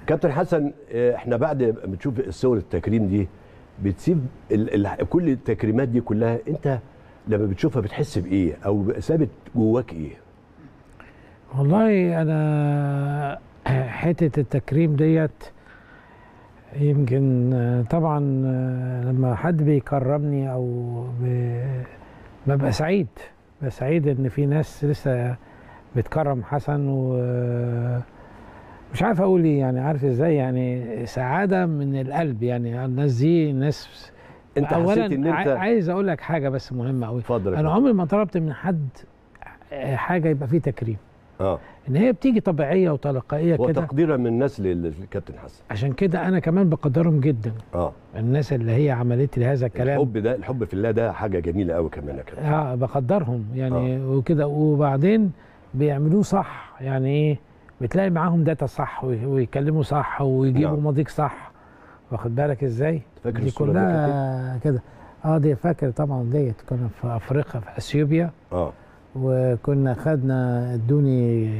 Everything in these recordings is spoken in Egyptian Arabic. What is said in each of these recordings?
كابتن حسن آه، احنا بعد ما بتشوف الصور التكريم دي بتسيب ال ال كل التكريمات دي كلها انت لما بتشوفها بتحس بايه او ثابت جواك ايه والله انا حته التكريم ديت يمكن آه، طبعا آه، لما حد بيكرمني او ب- ببقى سعيد ببقى سعيد ان في ناس لسه بتكرم حسن و مش عارف اقول ايه يعني عارف ازاي يعني سعاده من القلب يعني الناس دي ناس انت اولا حسيت ان ع- انت عايز اقول لك حاجه بس مهمه قوي اتفضل يا انا كابتن. عمري ما طلبت من حد حاجه يبقى فيه تكريم اه ان هي بتيجي طبيعيه وتلقائيه كده وتقديرا من الناس لل- للكابتن حسن عشان كده انا كمان بقدرهم جدا اه الناس اللي هي عملت لي هذا الكلام الحب ده الحب في الله ده حاجه جميله قوي كمان يا كابتن اه بقدرهم يعني آه. وكده وبعدين بيعملوه صح يعني ايه بتلاقي معاهم داتا صح وي- ويتكلموا صح ويجيبوا نعم. ماضيك صح واخد بالك ازاي فاكر دي الصورة دي يا كلها كده اه دي فاكر طبعا ديت كنا في افريقيا في اثيوبيا اه وكنا خدنا ادوني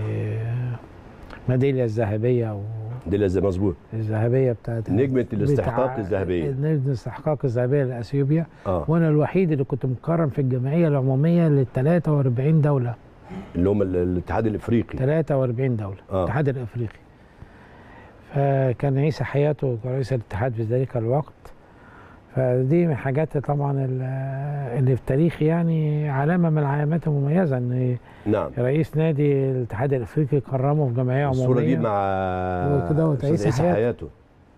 ميداليه الذهبيه دي لازم مظبوط والذهبيه بتاعت نجمه الاستحقاق بتاع- الذهبيه نجمه الاستحقاق الذهبيه لاثيوبيا اه وانا الوحيد اللي كنت مكرم في الجمعيه العموميه لل 43 دوله اللي هم ال- الاتحاد الافريقي 43 دوله آه. الاتحاد الافريقي فكان عيسى حياته رئيس الاتحاد في ذلك الوقت فدي من الحاجات طبعا ال- اللي في تاريخي يعني علامه من العلامات المميزه ان نعم رئيس نادي الاتحاد الافريقي كرمه في جمعيه عموميه الصوره دي مع وكده وتعيس أستاذ عيسى حياته. حياته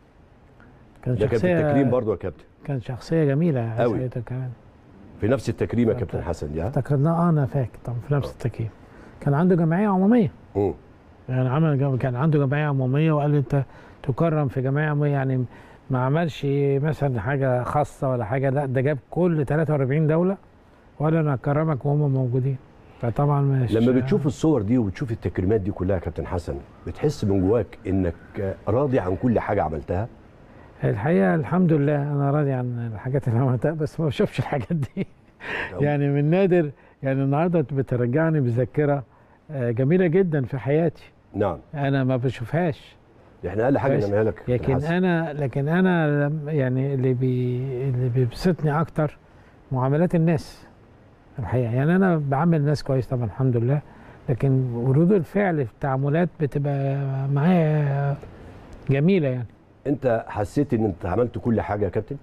كان ده كان في التكريم برضه يا كابتن كان شخصيه جميله أوي. حياته كمان في نفس التكريم يا كابتن حسن دي ها افتكرناه اه انا فاكر طبعا في نفس التكريم كان عنده جمعيه عموميه مم. يعني عمل جم... كان عنده جمعيه عموميه وقال لي انت تكرم في جمعيه عموميه يعني ما عملش مثلا حاجه خاصه ولا حاجه لا ده جاب كل 43 دوله وقال انا هكرمك وهم موجودين فطبعا مش لما بتشوف الصور دي وبتشوف التكريمات دي كلها يا كابتن حسن بتحس من جواك انك راضي عن كل حاجه عملتها الحقيقه الحمد لله انا راضي عن الحاجات اللي عملتها بس ما بشوفش الحاجات دي يعني من نادر يعني النهارده بترجعني بذاكره آه، جميله جدا في حياتي نعم انا ما بشوفهاش احنا اقل حاجه بس- نعملها لك يا كابتن لكن حسن. انا لكن انا لم- يعني اللي بي اللي بيبسطني اكتر معاملات الناس الحقيقه يعني انا بعامل الناس كويس طبعا الحمد لله لكن ردود الفعل في التعاملات بتبقى معايا جميله يعني انت حسيت ان انت عملت كل حاجه يا كابتن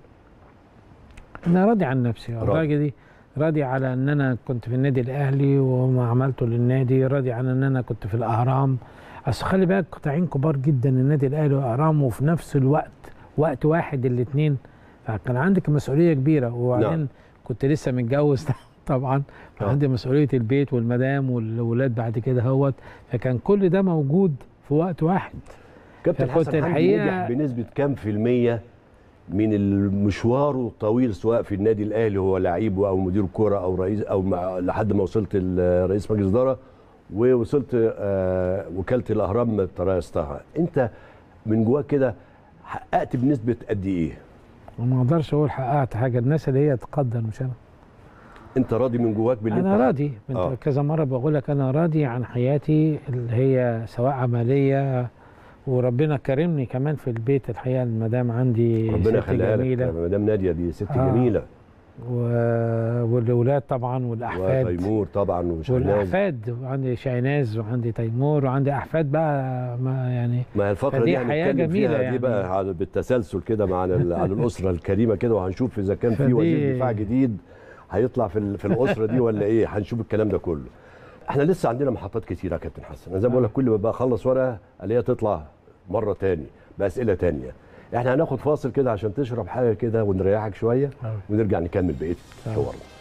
انا راضي عن نفسي راضي. الراجل دي راضي على ان انا كنت في النادي الاهلي وما عملته للنادي راضي عن ان انا كنت في الاهرام اصل خلي بالك قطاعين كبار جدا النادي الاهلي والاهرام وفي نفس الوقت وقت واحد الاثنين فكان عندك مسؤوليه كبيره وبعدين نعم. كنت لسه متجوز طبعا آه. عندي مسؤوليه البيت والمدام والولاد بعد كده هوت فكان كل ده موجود في وقت واحد كابتن فكنت حسن حمدي الحقيقة- نجح بنسبه كام في الميه من المشوار الطويل سواء في النادي الاهلي هو لعيب او مدير كوره او رئيس او مع لحد ما وصلت ل- رئيس مجلس اداره ووصلت آه وكاله الاهرام تريستها انت من جواك كده حققت بنسبه قد ايه وما اقدرش اقول حققت حاجه الناس اللي هي تقدر مش انا انت راضي من جواك باللي انا انت راضي آه. انت كذا مره بقول لك انا راضي عن حياتي اللي هي سواء عمليه وربنا كرمني كمان في البيت الحقيقه المدام عندي ربنا ست يخليها لك جميله مدام ناديه دي ست آه. جميله و... والاولاد طبعا والاحفاد وتيمور طبعا وشهناز والاحفاد وعندي شاهناز وعندي تيمور وعندي احفاد بقى ما يعني ما هي الفقره فدي دي حياة هنتكلم جميلة فيها دي يعني. بقى على بالتسلسل كده مع ال- على الاسره الكريمه كده وهنشوف اذا كان في فدي- وزير دفاع جديد هيطلع في ال- في الاسره دي ولا ايه هنشوف الكلام ده كله احنا لسه عندنا محطات كتيره يا كابتن حسن انا زي ما بقول لك كل ما بخلص ورقه الاقيها تطلع مره تاني باسئله تانية احنا هناخد فاصل كده عشان تشرب حاجه كده ونريحك شويه ونرجع نكمل بقيه تمام. حوارنا